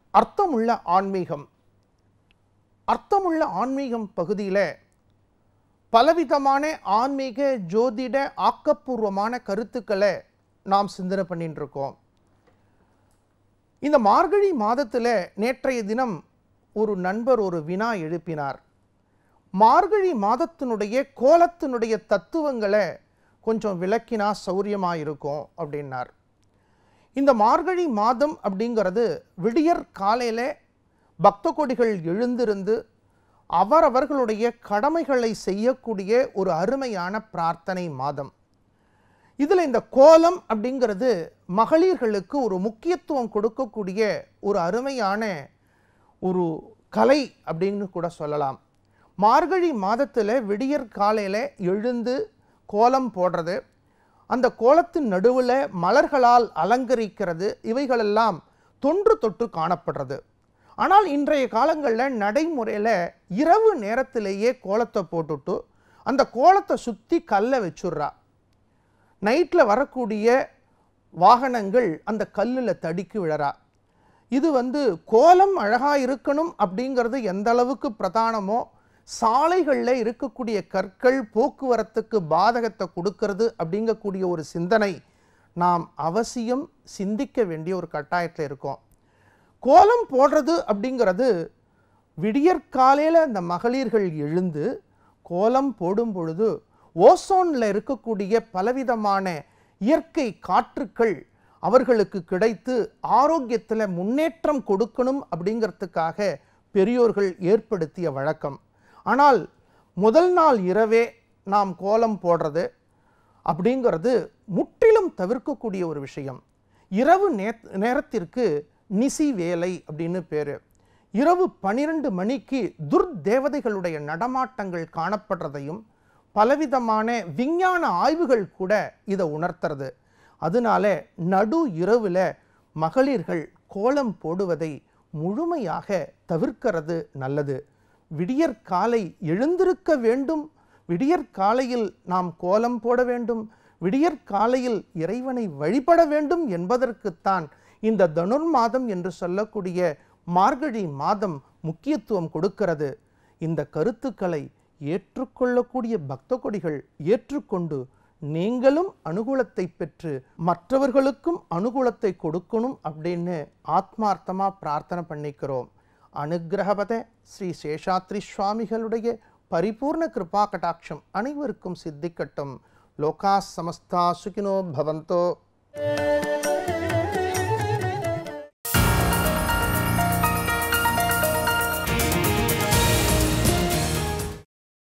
அர்த்தமுள்ள ஆன்மீகம் அர்த்தமுள்ள ஆன்மீகம் பகுதியில் பலவிதமான ஆன்மீக ஜோதிட ஆக்கப்பூர்வமான கருத்துக்களை நாம் சிந்தனை பண்ணிட்டு இருக்கோம் இந்த மார்கழி மாதத்தில் நேற்றைய தினம் ஒரு நண்பர் ஒரு வினா எழுப்பினார் மார்கழி மாதத்தினுடைய கோலத்தினுடைய தத்துவங்களை கொஞ்சம் விளக்கினா சௌரியமாக இருக்கும் அப்படின்னார் இந்த மார்கழி மாதம் அப்படிங்கிறது விடியற் காலையில் பக்த கொடிகள் எழுந்திருந்து அவரவர்களுடைய கடமைகளை செய்யக்கூடிய ஒரு அருமையான பிரார்த்தனை மாதம் இதில் இந்த கோலம் அப்படிங்கிறது மகளிர்களுக்கு ஒரு முக்கியத்துவம் கொடுக்கக்கூடிய ஒரு அருமையான ஒரு கலை அப்படின்னு கூட சொல்லலாம் மார்கழி மாதத்தில் விடியற் காலையில் எழுந்து கோலம் போடுறது அந்த கோலத்தின் நடுவில் மலர்களால் அலங்கரிக்கிறது இவைகளெல்லாம் தொன்று தொட்டு காணப்படுறது ஆனால் இன்றைய காலங்களில் நடைமுறையில் இரவு நேரத்திலேயே கோலத்தை போட்டுட்டு அந்த கோலத்தை சுற்றி கல்லை வச்சுடுறா நைட்டில் வரக்கூடிய வாகனங்கள் அந்த கல்லில் தடிக்கு விழறா இது வந்து கோலம் அழகாக இருக்கணும் அப்படிங்கிறது எந்த அளவுக்கு பிரதானமோ சாலைகளில் இருக்கக்கூடிய கற்கள் போக்குவரத்துக்கு பாதகத்தை கொடுக்கறது அப்படிங்கக்கூடிய ஒரு சிந்தனை நாம் அவசியம் சிந்திக்க வேண்டிய ஒரு கட்டாயத்தில் இருக்கோம் கோலம் போடுறது அப்படிங்கிறது விடியற்காலையில் அந்த மகளிர்கள் எழுந்து கோலம் போடும் பொழுது ஓசோனில் இருக்கக்கூடிய பலவிதமான இயற்கை காற்றுக்கள் அவர்களுக்கு கிடைத்து ஆரோக்கியத்தில் முன்னேற்றம் கொடுக்கணும் அப்படிங்கிறதுக்காக பெரியோர்கள் ஏற்படுத்திய வழக்கம் ஆனால் முதல் நாள் இரவே நாம் கோலம் போடுறது அப்படிங்கிறது முற்றிலும் தவிர்க்கக்கூடிய ஒரு விஷயம் இரவு நே நேரத்திற்கு நிசி வேலை அப்படின்னு பேர் இரவு பனிரெண்டு மணிக்கு துர்தேவதைகளுடைய நடமாட்டங்கள் காணப்படுறதையும் பலவிதமான விஞ்ஞான ஆய்வுகள் கூட இதை உணர்த்துறது அதனால நடு இரவில் மகளிர்கள் கோலம் போடுவதை முழுமையாக தவிர்க்கிறது நல்லது விடியற் காலை எழுந்திருக்க வேண்டும் விடியற் காலையில் நாம் கோலம் போட வேண்டும் விடியற் காலையில் இறைவனை வழிபட வேண்டும் என்பதற்குத்தான் இந்த தனுர் மாதம் என்று சொல்லக்கூடிய மார்கழி மாதம் முக்கியத்துவம் கொடுக்கிறது இந்த கருத்துக்களை ஏற்றுக்கொள்ளக்கூடிய பக்த கொடிகள் ஏற்றுக்கொண்டு நீங்களும் அனுகூலத்தை பெற்று மற்றவர்களுக்கும் அனுகூலத்தை கொடுக்கணும் அப்படின்னு ஆத்மார்த்தமாக பிரார்த்தனை பண்ணிக்கிறோம் அனுகிரகபத ஸ்ரீ சேஷாத்ரி சுவாமிகளுடைய பரிபூர்ண கிருபா கடாட்சம் அனைவருக்கும் சித்திக்கட்டும் லோகா சமஸ்தா சுகினோ பவந்தோ